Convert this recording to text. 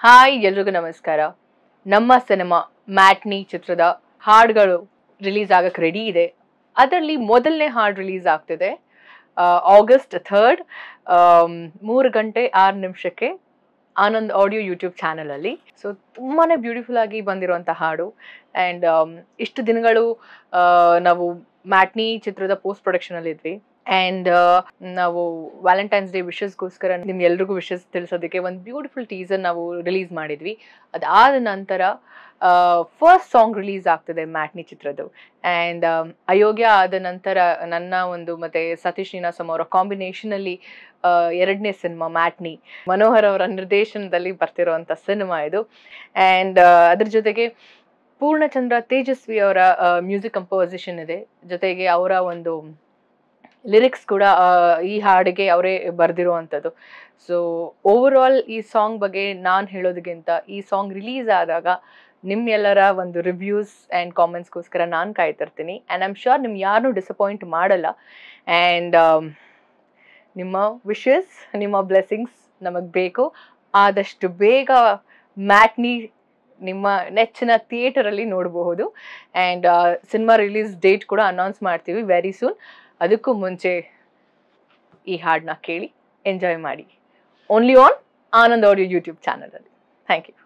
hi ಎಲ್ರಿಗೂ ನಮಸ್ಕಾರ ನಮ್ಮ ಸಿನಿಮಾ ಮ್ಯಾಟ್ನಿ ಚಿತ್ರದ ಹಾಡುಗಳು ರಿಲೀಸ್ ಆಗಕ್ಕೆ ರೆಡಿ ಇದೆ ಅದರಲ್ಲಿ ಮೊದಲನೇ ಹಾಡು ರಿಲೀಸ್ ಆಗ್ತಿದೆ ಆಗಸ್ಟ್ ಥರ್ಡ್ ಮೂರು ಗಂಟೆ ಆರು ನಿಮಿಷಕ್ಕೆ ಆನಂದ್ ಆಡಿಯೋ ಯೂಟ್ಯೂಬ್ ಚಾನಲಲ್ಲಿ ಸೊ ತುಂಬಾ ಬ್ಯೂಟಿಫುಲ್ ಆಗಿ ಬಂದಿರುವಂಥ ಹಾಡು ಆ್ಯಂಡ್ ಇಷ್ಟು ದಿನಗಳು ಆ, ನಾವು ಮ್ಯಾಟ್ನಿ ಚಿತ್ರದ ಪೋಸ್ಟ್ ಪ್ರೊಡಕ್ಷನಲ್ಲಿ ಇದ್ವಿ ಆ್ಯಂಡ್ ನಾವು ವ್ಯಾಲೆಂಟೈನ್ಸ್ ಡೇ ವಿಶಸ್ಗೋಸ್ಕರ ನಿಮ್ಗೆ ಎಲ್ರಿಗೂ ವಿಶಸ್ ತಿಳಿಸೋದಕ್ಕೆ ಒಂದು ಬ್ಯೂಟಿಫುಲ್ ಟೀಸರ್ ನಾವು ರಿಲೀಸ್ ಮಾಡಿದ್ವಿ ಅದಾದ ನಂತರ ಫಸ್ಟ್ ಸಾಂಗ್ ರಿಲೀಸ್ ಆಗ್ತದೆ ಮ್ಯಾಟ್ನಿ ಚಿತ್ರದ್ದು ಆ್ಯಂಡ್ ಅಯೋಗ್ಯ ಆದ ನಂತರ ನನ್ನ ಒಂದು ಮತ್ತೆ ಸತೀಶ್ ನೀನಾಸಮ್ ಅವರ ಕಾಂಬಿನೇಷನಲ್ಲಿ ಎರಡನೇ ಸಿನಿಮಾ ಮ್ಯಾಟ್ನಿ ಮನೋಹರ್ ಅವರ ನಿರ್ದೇಶನದಲ್ಲಿ ಬರ್ತಿರುವಂಥ ಸಿನಿಮಾ ಇದು ಆ್ಯಂಡ್ ಅದ್ರ ಜೊತೆಗೆ ಪೂರ್ಣಚಂದ್ರ ತೇಜಸ್ವಿ ಅವರ ಮ್ಯೂಸಿಕ್ ಕಂಪೋಸಿಷನ್ ಇದೆ ಜೊತೆಗೆ ಅವರ ಒಂದು ಲಿರಿಕ್ಸ್ ಕೂಡ ಆ, ಈ ಹಾಡಿಗೆ ಅವರೇ ಬರೆದಿರುವಂಥದ್ದು ಸೊ ಓವರ್ ಆಲ್ ಈ ಸಾಂಗ್ ಬಗ್ಗೆ ನಾನು ಹೇಳೋದಕ್ಕಿಂತ ಈ ಸಾಂಗ್ ರಿಲೀಸ್ ಆದಾಗ ನಿಮ್ಮೆಲ್ಲರ ಒಂದು ರಿವ್ಯೂಸ್ ಆ್ಯಂಡ್ ಕಾಮೆಂಟ್ಸ್ಗೋಸ್ಕರ ನಾನು ಕಾಯ್ತಿರ್ತೀನಿ ಆ್ಯಂಡ್ ಐಮ್ ಶ್ಯೂರ್ ನಿಮ್ಗೆ ಯಾರನ್ನೂ ಡಿಸಪಾಯಿಂಟ್ ಮಾಡಲ್ಲ ಆ್ಯಂಡ್ ನಿಮ್ಮ ವಿಶಸ್ ನಿಮ್ಮ ಬ್ಲೆಸ್ಸಿಂಗ್ಸ್ ನಮಗೆ ಬೇಕು ಆದಷ್ಟು ಬೇಗ ಮ್ಯಾಟ್ನಿ ನಿಮ್ಮ ನೆಚ್ಚಿನ ಥಿಯೇಟರಲ್ಲಿ ನೋಡಬಹುದು ಆ್ಯಂಡ್ ಸಿನಿಮಾ ರಿಲೀಸ್ ಡೇಟ್ ಕೂಡ ಅನೌನ್ಸ್ ಮಾಡ್ತೀವಿ ವೆರಿ ಸೂನ್ ಅದಕ್ಕೂ ಮುಂಚೆ ಈ ಹಾಡನ್ನ ಕೇಳಿ ಎಂಜಾಯ್ ಮಾಡಿ only on Anand audio YouTube ಚಾನಲಲ್ಲಿ ಥ್ಯಾಂಕ್ ಯು